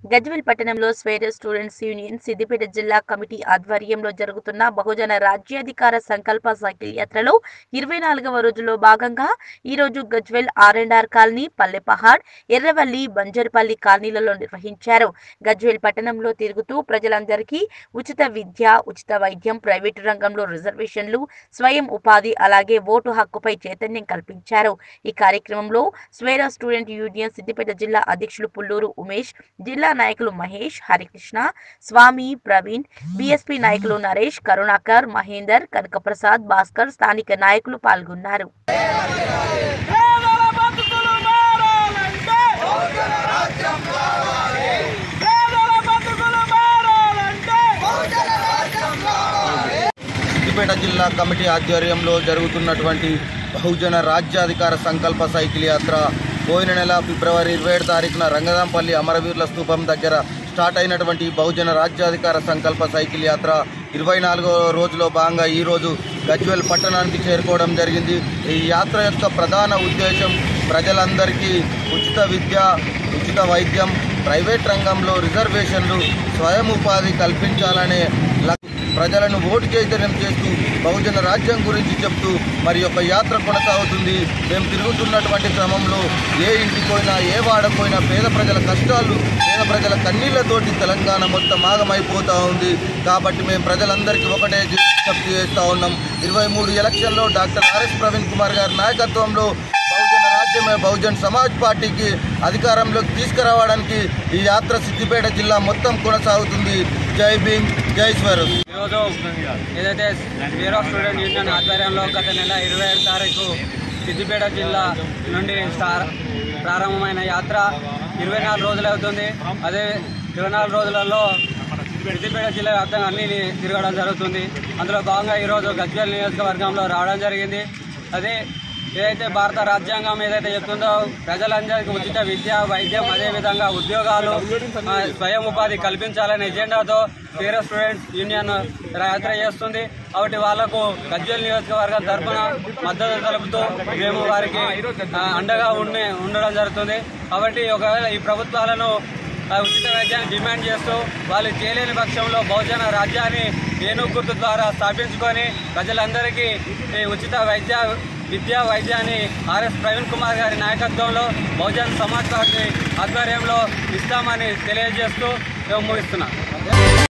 గజ్వెల్ పట్టణంలో స్వేర students union Siddipet జిల్లా committee ఆధ్వర్యంలో జరుగుతున్న బహుజన రాజ్యాధికార సంకల్ప సైకిల్ యాత్రలో ఇరవై నాలుగవ రోజులో భాగంగా ఈ రోజు Gajwel R and R colony Pallepahad Erravalli Banjarpalli కాలనీలలో నిర్వహించారు గజ్వెల్ పట్టణంలో తిరుగుతూ ప్రజలందరికీ ఉచిత విద్య ఉచిత వైద్యం ప్రైవేటు రంగంలో రిజర్వేషన్లు స్వయం ఉపాధి అలాగే ఓటు హక్కుపై చైతన్యం కల్పించారు ఈ కార్యక్రమంలో స్వేర స్టూడెంట్ యూనియన్ సిద్దిపేట జిల్లా అధ్యక్షులు పుల్లూరు ఉమేష్ జిల్లా నాయకులు మహేష్ హరికృష్ణ స్వామి ప్రవీణ్ బీఎస్పీ నాయకులు నరేష్ కరుణాకర్ మహేందర్ కనకప్రసాద్ భాస్కర్ స్థానిక నాయకులు పాల్గొన్నారు పేదల బతుకులు మారాలంటే పేదల బతుకులు మారాలంటే సిద్దిపేట జిల్లా కమిటీ ఆధ్వర్యంలో జరుగుతున్నటువంటి బహుజన రాజ్యాధికార సంకల్ప సైకిల్ యాత్ర పోయిన నెల ఫిబ్రవరి ఇరవై ఏడు తారీఖున రంగదాంపల్లి అమరవీరుల స్తూపం దగ్గర స్టార్ట్ అయినటువంటి బహుజన రాజ్యాధికార సంకల్ప సైకిల్ యాత్ర ఇరవై నాలుగో రోజులో భాగంగా ఈరోజు గజ్వెల్ పట్టణానికి చేరుకోవడం జరిగింది ఈ యాత్ర యొక్క ప్రధాన ఉద్దేశం ప్రజలందరికీ ఉచిత విద్య ఉచిత వైద్యం ప్రైవేట్ రంగంలో రిజర్వేషన్లు స్వయం ఉపాధి కల్పించాలనే లక్- ప్రజలను ఓటు చైతన్యం చేస్తూ బహుజన రాజ్యం గురించి చెప్తూ మరి యొక్క యాత్ర కొనసాగుతుంది మేము తిరుగుతున్నటువంటి క్రమంలో ఏ ఇంటికి పోయినా ఏ వాడపోయినా పేద ప్రజల కష్టాలు పేద ప్రజల కన్నీళ్లతోటి తెలంగాణ మొత్తం ఆగమైపోతూ ఉంది కాబట్టి మేము ప్రజలందరికీ ఒకటే విజ్ఞప్తి చేస్తూ ఉన్నాం ఇరవై మూడు ఎలక్షన్లో డాక్టర్ ఆర్ఎస్ ప్రవీణ్ కుమార్ గారి నాయకత్వంలో బహుజన రాజ్యమే బహుజన్ సమాజ్ పార్టీకి అధికారంలోకి తీసుకురావడానికి ఈ యాత్ర సిద్దిపేట జిల్లా మొత్తం కొనసాగుతుంది జై భీమ్ జై స్వరూప్ ఈరోజు ఏదైతే బ్యూరో స్టూడెంట్ యూనియన్ ఆధ్వర్యంలో గత నెల ఇరవై ఏడు తారీఖు సిద్దిపేట జిల్లా నుండి స్టార్ ప్రారంభమైన యాత్ర ఇరవై నాలుగు రోజులు అవుతుంది అదే ఇరవై నాలుగు రోజులలో సిద్దిపేట జిల్లా వ్యాప్తంగా అన్ని తిరగడం జరుగుతుంది అందులో భాగంగా ఈరోజు గజ్వేల్ నియోజకవర్గంలో రావడం జరిగింది అదే ఏదైతే భారత రాజ్యాంగం ఏదైతే చెప్తుందో ప్రజలందరికీ ఉచిత విద్య వైద్యం అదేవిధంగా ఉద్యోగాలు ఆ, స్వయం ఉపాధి కల్పించాలనే ఎజెండాతో పేర స్టూడెంట్స్ యూనియన్ యాత్ర చేస్తుంది కాబట్టి వాళ్లకు గజ్వేల్ నియోజకవర్గం తరఫున మద్దతు తెలుపుతూ మేము వారికి ఆ, అండగా ఉండే ఉండడం జరుగుతుంది కాబట్టి ఒకవేళ ఈ ప్రభుత్వాలను ఆ ఉచిత వైద్యాన్ని డిమాండ్ చేస్తూ వాళ్ళు చేయలేని పక్షంలో బహుజన రాజ్యాన్ని ఏనుగు గుర్తు ద్వారా స్థాపించుకొని ప్రజలందరికీ ఈ ఉచిత వైద్య విద్యా వైద్యాన్ని ఆర్ఎస్ ప్రవీణ్ కుమార్ గారి నాయకత్వంలో బహుజన్ సమాజ్ పార్టీ ఆధ్వర్యంలో ఇస్తామని తెలియజేస్తూ మేము ముగిస్తున్నాం